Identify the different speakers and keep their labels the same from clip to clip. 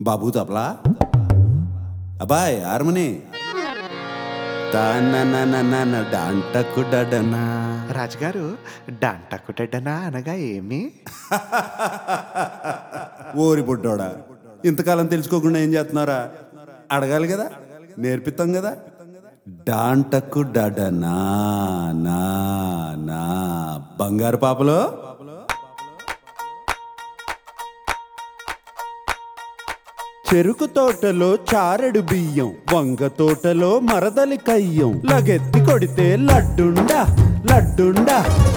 Speaker 1: బాబు తపలా అబ్బాయ్ హార్మోని తాననననన డాంటకుడడనా
Speaker 2: రాజుగారు డంటకుటెడ్డనా అనగా ఏమి
Speaker 1: ఓరి బుడ్డోడా ఇంతకాలం తెలుసుకోకుండా ఏం చేస్తున్నారా అడగాలి కదా నేర్పిస్తాం కదా డాంటకు డడనా నా నా బంగారు పాపలో చెరుకు తోటలో చారెడు బియ్యం వంగ తోటలో మరదలి కయ్యం లగెత్తి కొడితే లడ్డుండా లడ్డుండా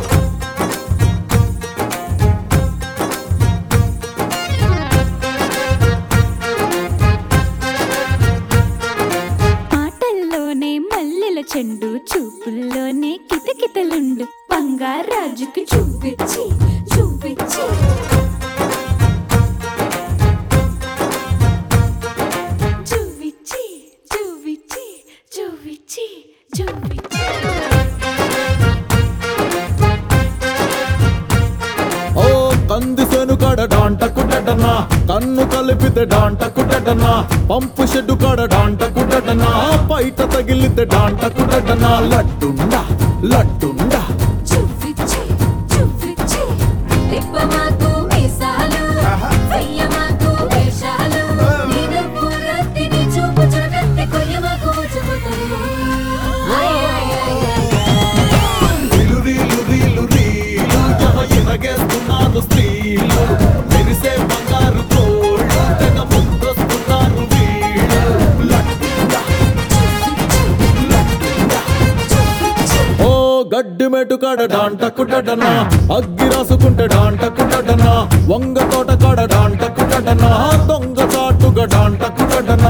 Speaker 3: ఆటల్లోనే మల్లెల చెండు చూపుల్లోనే కితకితలుండు బంగారాజుకి చూపించి చూపించి చూపించి చూపించి చూపించి చూపించి
Speaker 4: ఓ కందిసేను కాడ డాంటకుడటనా కన్ను కలిపితే డాంటకుడటనా పంపు షెడ్డు కాడ డాంటకుడటనా బయట తగిలితే డాంటకుడటనా లడ్డుండా లడ్డుండా
Speaker 3: చూపించి చూపించి తిప్పమాకు మీసాలు వెయ్యమాకు వేషాలు నీదు పూరత్తిని చూపు చూడగత్తి కొయ్యమాకు చెబుతాను
Speaker 4: రీలు రీలు రీలు రీలు జమ ఎరగేస్తున్నారు స్త్రీలు మెరిసే బంగారు తోళ్ళు తెగ ముందొస్తున్నారు వీళ్ళు లడ్డుండా ఓ గడ్డి మెటు కాడ డాంటకుడటనా అగ్గి రాసుకుంటే డాంటకుడటనా వంగ తోట కాడ డాంటకుడటనా దొంగ చాటుగా డాంటకుడటనా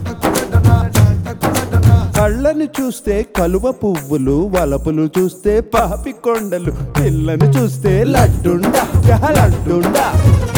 Speaker 1: కళ్ళని చూస్తే కలువ పువ్వులు వలపులు చూస్తే పాపి కొండలు పిల్లని చూస్తే లడ్డుండా లడ్డుండా